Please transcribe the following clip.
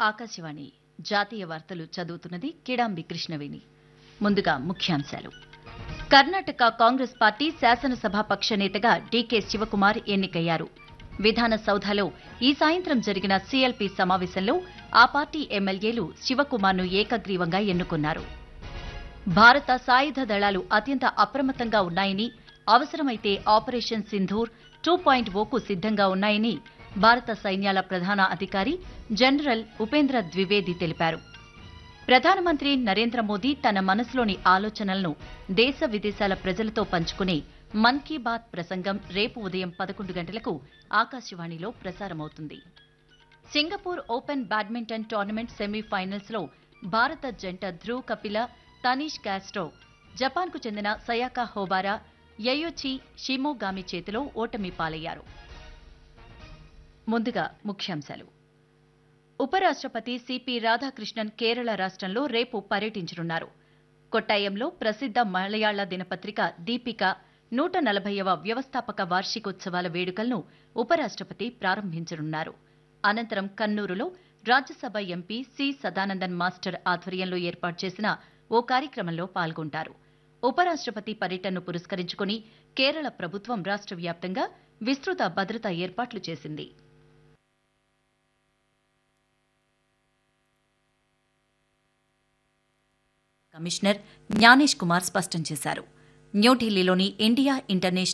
ఆకాశవాణి జాతీయ వార్తలు చదువుతున్నది కిడాంబి కృష్ణవేణి ముందుగా ముఖ్యాంశాలు కర్ణాటక కాంగ్రెస్ పార్టీ శాసనసభాపక్ష నేతగా డీకే శివకుమార్ ఎన్నికయ్యారు విధాన సౌధలో ఈ సాయంత్రం జరిగిన సీఎల్పీ సమావేశంలో ఆ పార్టీ ఎమ్మెల్యేలు శివకుమార్ను ఏకగ్రీవంగా ఎన్నుకున్నారు భారత సాయుధ దళాలు అత్యంత అప్రమత్తంగా ఉన్నాయని అవసరమైతే operation Sindoor two point O సిద్ధంగా ఉన్నాయని భారత సైన్యాల ప్రధాన అధికారి జనరల్ ఉపేంద్ర ద్వివేది తెలిపారు ప్రధానమంత్రి నరేంద్ర మోదీ తన మనసులోని ఆలోచనలను దేశ విదేశాల ప్రజలతో పంచుకునే మన్ కీ బాత్ ప్రసంగం రేపు ఉదయం పదకొండు గంటలకు ఆకాశవాణిలో ప్రసారమవుతుంది Singapore open badminton tournament semifinals లో భారత జంట ధ్రువ్ కపిల తనీష్ క్యాస్ట్రో జపాన్కు చెందిన సయాకా హోబారా యయోచి షిమోగామి చేతిలో ఓటమి పాలయ్యారు ముందుగా ముఖ్యాంశాలు ఉపరాష్ట్రపతి సిపి రాధాకృష్ణన్ కేరళ రాష్ట్రంలో రేపు పర్యటించనున్నారు కొట్టాయంలో ప్రసిద్ధ మలయాళ దినపత్రిక దీపిక నూట నలభైవ వ్యవస్థాపక వార్షికోత్సవాల వేడుకలను ఉపరాష్ట్రపతి ప్రారంభించనున్నారు అనంతరం కన్నూరులో Rajyasabha MP C Sadanandan master ఆధ్వర్యంలో ఏర్పాటు చేసిన ఓ కార్యక్రమంలో పాల్గొంటారు ఉపరాష్ట్రపతి పర్యటనను పురస్కరించుకుని కేరళ ప్రభుత్వం రాష్ట్ర వ్యాప్తంగా విస్తృత భద్రతా ఏర్పాట్లు చేసింది కమిషనర్ జ్ఞానేష్ కుమార్ స్పష్టం చేశారు న్యూఢిల్లీలోని ఇండియా ఇంటర్నేషనల్